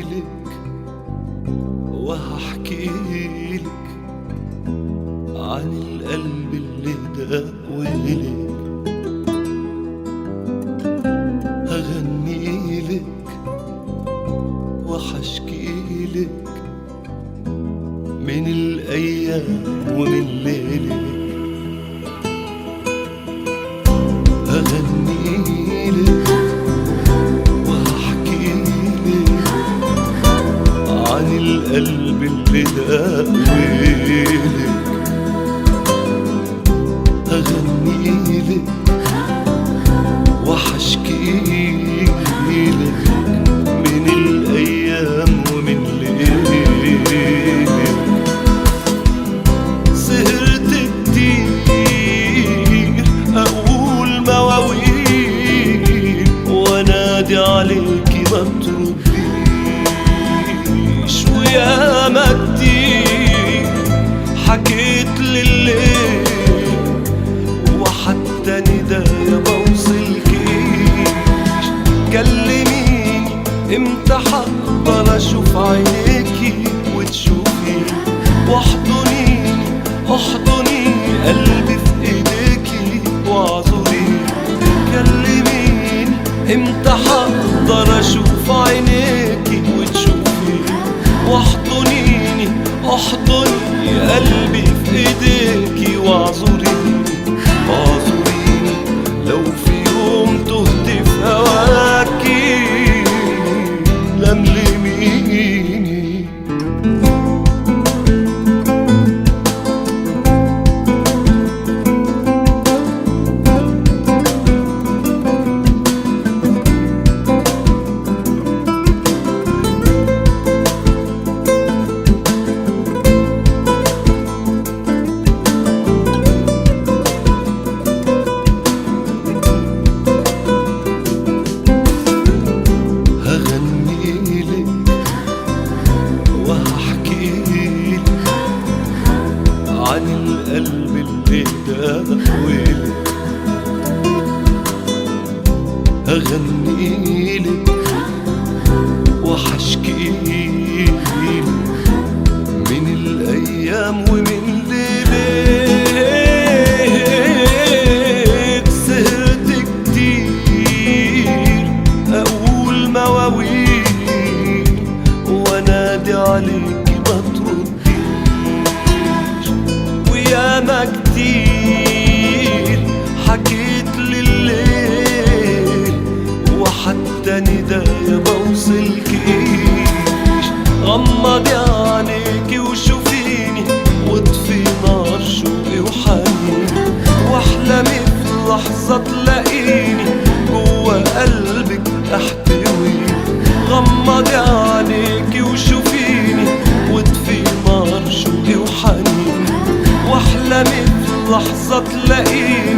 هغنيلك وهحكيلك عن القلب اللي داولك هغنيلك وحشكيلك من الأيام ومن ليلك هغنيلك وهحكيلك عن القلب اللي داولك هغنيلك وحشكيلك من الأيام ومن ليلك سهرت كتير أقول مواويل وأنادي عليكي ما ترديش وياما كتير حكيت لليل وحتى ندايا موصلكيش كلميني امتى حقدر اشوف عينيكي وتشوفي واحضنيني احضنيني قلبي في ايديكي واعذريني كلميني امتى حقدر اشوف عينيكي وتشوفي واحضنيني احضني قلبي في ايديكي واعذريني اعذريني لو في يوم تهت في هواكي لملميني هغنيلك وهحكيلك عن القلب اللي داولك هغنيلك وحشكيلك من الأيام ومن ليلك سهرت كتير أقول مواويل وأنادي عليكي ما ترديش وياما كتير حكيت لليل وحتى ندايا موصلكيش غمضي عينيكي وشوفيني واطفي نار شوقي وحنيني واحلمي في لحظة تلاقيني جوا قلبك احتويني غمضي عينيكي وشوفيني واطفي نار شوقي وحنيني واحلمي في لحظة تلاقيني